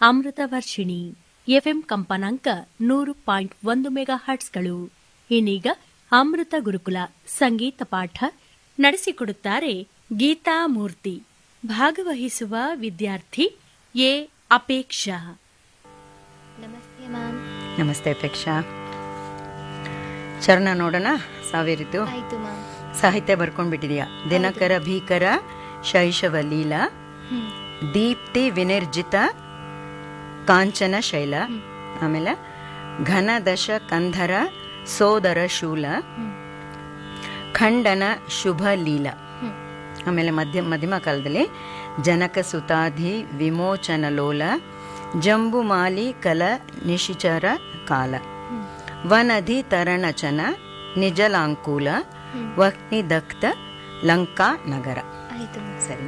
ಅಮೃತ Varshini FM ಕಂಪನಾಂಕ ನೂರು point ಒಂದು ಮೆಗಾ ಹರ್ಟ್ಸ್ಗಳು ಇನ್ನೀಗ ಅಮೃತ ಗುರುಕುಲ ಸಂಗೀತ ಪಾಠ ನಡೆಸಿಕೊಡುತ್ತಾರೆ ಗೀತಾ ಮೂರ್ತಿ ಭಾಗವಹಿಸುವ ವಿದ್ಯಾರ್ಥಿ ಎ ಅಪೇಕ್ಷಾ ನಮಸ್ತೆ ಮ್ಯಾಮ್ ನಮಸ್ತೆ ಅಪೇಕ್ಷಾ ಚರಣ ನೋಡೋಣ ಸಾವಿರಿತು ಆಯ್ತು ಮ್ಯಾಮ್ ಸಾಹಿತ್ಯ ಬರ್ಕೊಂಡ್ಬಿಟ್ಟಿದ್ಯಾ ದಿನಕರ ಭೀಕರ ಶೈಶವ ಲೀಲಾ ಹ್ಮ್ ದೀಪ್ತಿ ವಿನಿರ್ಜಿತ ಕಾಂಚನ ಶೈಲ ಆಮೇಲೆ ಘನದಶ ಕಂಧರ ಸೋದರ ಶೂಲ ಹ್ಮ್ ಖಂಡನ ಶುಭ ಲೀಲ ಹ್ಮ್ ಆಮೇಲೆ ಮಧ್ಯ ಮಧ್ಯಮ ಕಾಲದಲ್ಲಿ ಜನಕ ಸುತಾಧಿ ವಿಮೋಚನ ಲೋಲ ಜಂಬುಮಾಲಿ ಕಲ ನಿಶಿಚರ ಕಾಲ ವನಧಿ ತರಣಚನ ನಿಜಲಾಂಕೂಲ ವಹ್ನಿ ದಕ್ತ ಲಂಕಾ ನಗರ ಆಯ್ತು ಮ್ಯಾಮ್ ಸರಿ